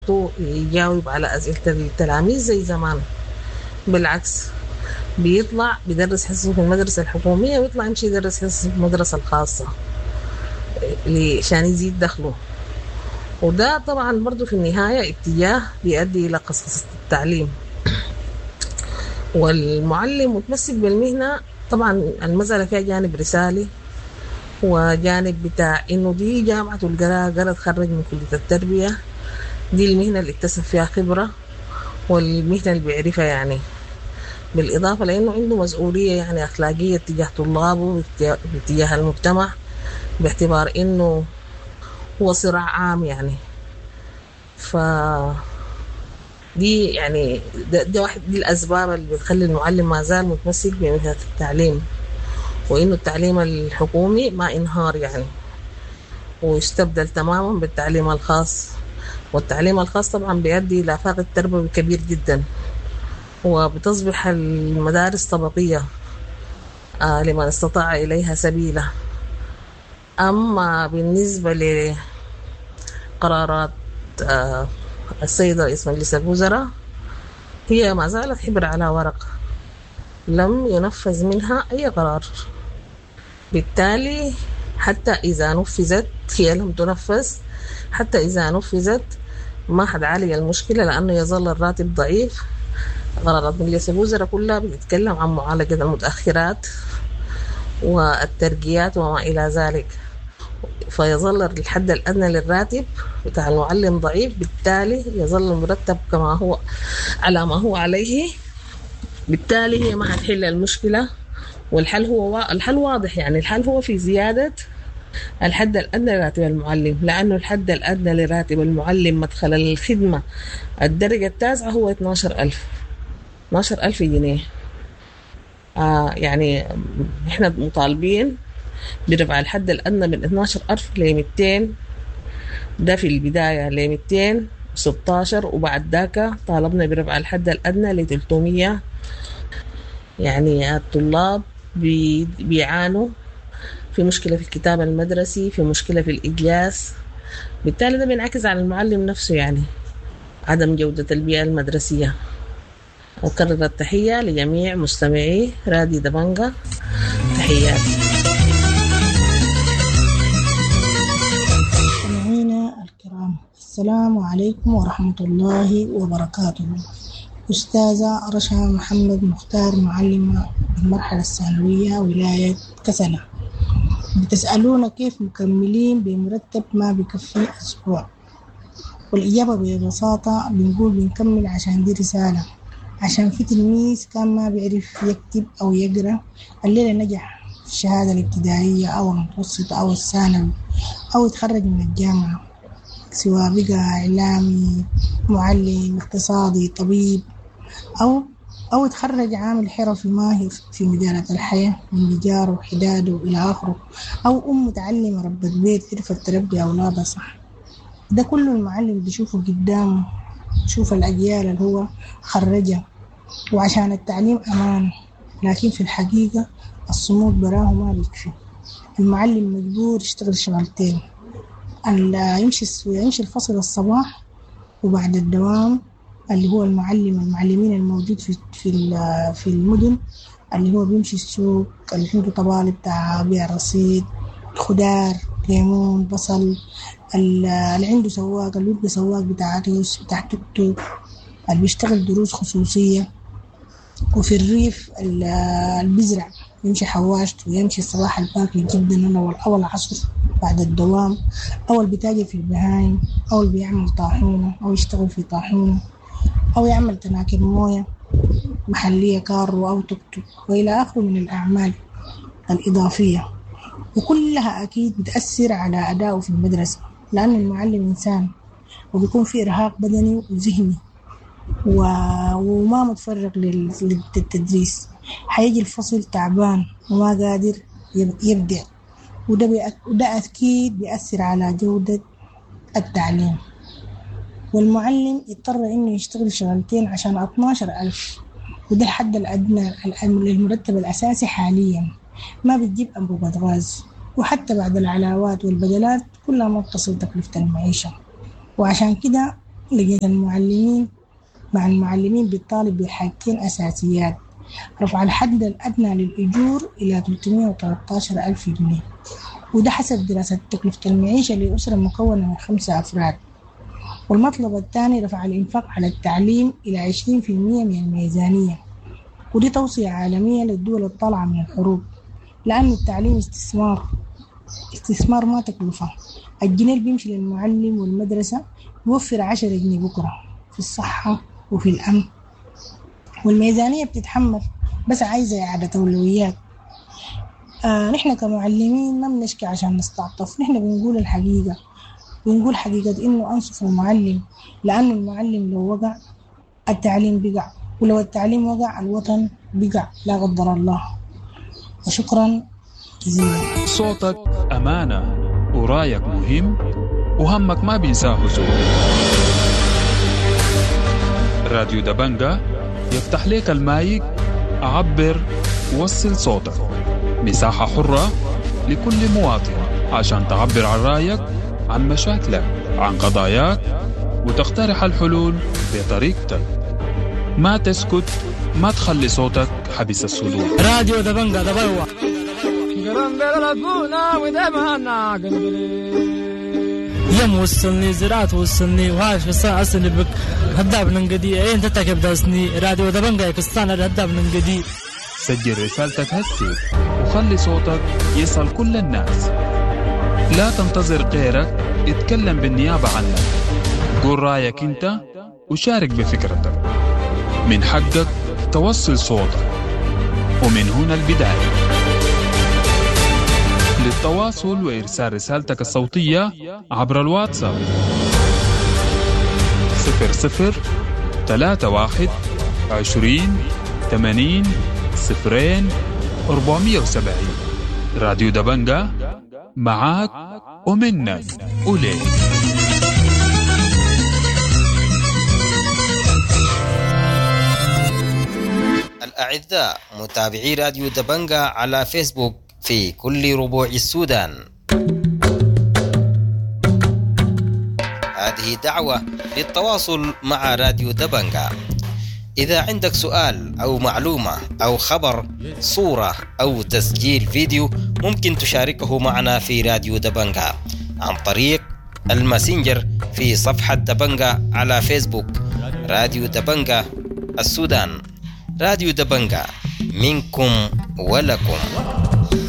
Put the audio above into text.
يجاوب على أسئلة التلاميذ زي زمان بالعكس بيطلع بيدرس حصصه في المدرسة الحكومية ويطلع يمشي يدرس حصصه في المدرسة الخاصة عشان يزيد دخله وده طبعا برضو في النهاية اتجاه بيؤدي إلى قصص التعليم والمعلم متمسك بالمهنة طبعا المسألة فيها جانب رسالي وجانب بتاع انه دي جامعة القرا قرا تخرج من كلية التربية دي المهنة اللي اكتسب فيها خبرة والمهنة اللي بيعرفها يعني بالإضافة لأنه عنده مسؤولية يعني أخلاقية تجاه طلابه تجاه المجتمع باعتبار إنه هو صراع عام يعني ف دي يعني ده, ده واحد دي الأسباب اللي بتخلي المعلم ما زال متمسك بمهنة التعليم وإنه التعليم الحكومي ما انهار يعني ويستبدل تماما بالتعليم الخاص والتعليم الخاص طبعا بيؤدي إلى فاقد تربوي كبير جدا وبتصبح المدارس طبقية آه لمن استطاع إليها سبيلا أما بالنسبة لقرارات آه السيد رئيس مجلس الوزراء هي ما زالت حبر على ورق لم ينفذ منها أي قرار بالتالي حتى إذا نفذت هي لم تنفذ حتى إذا نفذت ما حتعالج المشكلة لأنه يظل الراتب ضعيف قرارات مجلس الوزراء كلها بتتكلم عن معالجة المتأخرات والترقيات وما إلى ذلك فيظل الحد الأدنى للراتب بتاع المعلم ضعيف بالتالي يظل المرتب كما هو على ما هو عليه بالتالي هي ما حتحل المشكلة والحل هو الحل واضح يعني الحل هو في زيادة الحد الأدنى لراتب المعلم لأنه الحد الأدنى لراتب المعلم مدخل الخدمة الدرجة التاسعة هو 12000 12000 جنيه آه يعني احنا مطالبين برفع الحد الأدنى من 12000 ل 200 ده في البداية ل 216 وبعد ذاك طالبنا برفع الحد الأدنى ل 300 يعني الطلاب بيعانوا في مشكلة في الكتاب المدرسي في مشكلة في الإجلاس بالتالي ده بينعكس على المعلم نفسه يعني عدم جودة البيئة المدرسية أكرر التحية لجميع مستمعي رادي دبنجة تحياتي مستمعينا الكرام السلام عليكم ورحمة الله وبركاته أستاذة رشا محمد مختار معلمة بالمرحلة الثانوية ولاية كسلة بتسألونا كيف مكملين بمرتب ما بكفي أسبوع والإجابة ببساطة بنقول بنكمل عشان دي رسالة عشان في تلميذ كان ما بيعرف يكتب أو يقرأ الليلة نجح في الشهادة الابتدائية أو المتوسطة أو الثانوي أو يتخرج من الجامعة سواء بقى إعلامي معلم اقتصادي طبيب أو أو يتخرج عامل حرفي ماهر في مجالات الحياة من نجار وحداد وإلى آخره أو أم متعلمة ربة بيت عرفت تربي أولادها صح ده كله المعلم بيشوفه قدامه شوف الأجيال اللي هو خرجها وعشان التعليم أمان لكن في الحقيقة الصمود براه ما بيكفي المعلم مجبور يشتغل شغلتين يمشي يمشي الفصل الصباح وبعد الدوام اللي هو المعلم المعلمين الموجود في في في المدن اللي هو بيمشي السوق اللي عنده طبالب بتاع بيع رصيد خضار ليمون بصل اللي عنده سواق اللي يبقى سواق بتاع ريش بتاع توك توك اللي بيشتغل دروس خصوصية وفي الريف اللي بيزرع يمشي حواشت ويمشي الصباح الباكر جدا أو العصر بعد الدوام أو اللي بيتاجر في البهايم أو اللي بيعمل طاحونة أو يشتغل في طاحونة أو يعمل تناكر موية محلية كارو أو توك توك وإلى آخره من الأعمال الإضافية وكلها أكيد بتأثر على أدائه في المدرسة لأن المعلم إنسان وبيكون في إرهاق بدني وذهني و... وما متفرغ للتدريس حيجي الفصل تعبان وما قادر يبدع وده, بي... وده أكيد بيأثر على جودة التعليم والمعلم يضطر إنه يشتغل شغلتين عشان 12 ألف وده الحد الأدنى للمرتب الأساسي حاليا ما بتجيب أنبوبة غاز وحتى بعد العلاوات والبدلات كلها ما بتصل تكلفة المعيشة وعشان كده لجنة المعلمين مع المعلمين بتطالب بحاجتين أساسيات رفع الحد الأدنى للأجور إلى 313 ألف جنيه وده حسب دراسة تكلفة المعيشة لأسرة مكونة من خمسة أفراد والمطلب الثاني رفع الإنفاق على التعليم إلى 20% من الميزانية ودي توصية عالمية للدول الطالعة من الحروب لأن التعليم استثمار استثمار ما تكلفة الجنيه اللي بيمشي للمعلم والمدرسة بيوفر عشرة جنيه بكرة في الصحة وفي الأمن والميزانية بتتحمل بس عايزة إعادة أولويات آه نحن كمعلمين ما بنشكي عشان نستعطف نحن بنقول الحقيقة بنقول حقيقة إنه أنصف المعلم لأنه المعلم لو وقع التعليم بقع ولو التعليم وقع الوطن بقع لا قدر الله وشكرا جزيلا صوتك أمانة ورايك مهم وهمك ما بينساه زول راديو دبنجا يفتح لك المايك عبر وصل صوتك مساحة حرة لكل مواطن عشان تعبر عن رايك عن مشاكلك عن قضاياك وتقترح الحلول بطريقتك ما تسكت ما تخلي صوتك حبس الصدور راديو دبنجا دبلوة يم وصلني زراعة وصلني وعايش في السنة أصلي بك هدا بننقدي أين تتكب داسني راديو دبنجا يكستان هدا بننقدي سجل رسالتك هسي وخلي صوتك يصل كل الناس لا تنتظر غيرك يتكلم بالنيابة عنك قول رأيك انت وشارك بفكرتك من حقك توصل صوتك ومن هنا البداية للتواصل وإرسال رسالتك الصوتية عبر الواتساب صفر صفر ثلاثة واحد عشرين ثمانين صفرين أربعمية وسبعين راديو دبنجا معاك ومنك وليك الأعزاء متابعي راديو دبنجا على فيسبوك في كل ربوع السودان هذه دعوة للتواصل مع راديو دبنجا إذا عندك سؤال أو معلومة أو خبر صورة أو تسجيل فيديو ممكن تشاركه معنا في راديو دبنجا عن طريق الماسنجر في صفحة دبنجا على فيسبوك راديو دبنجا السودان راديو دبنجا منكم ولكم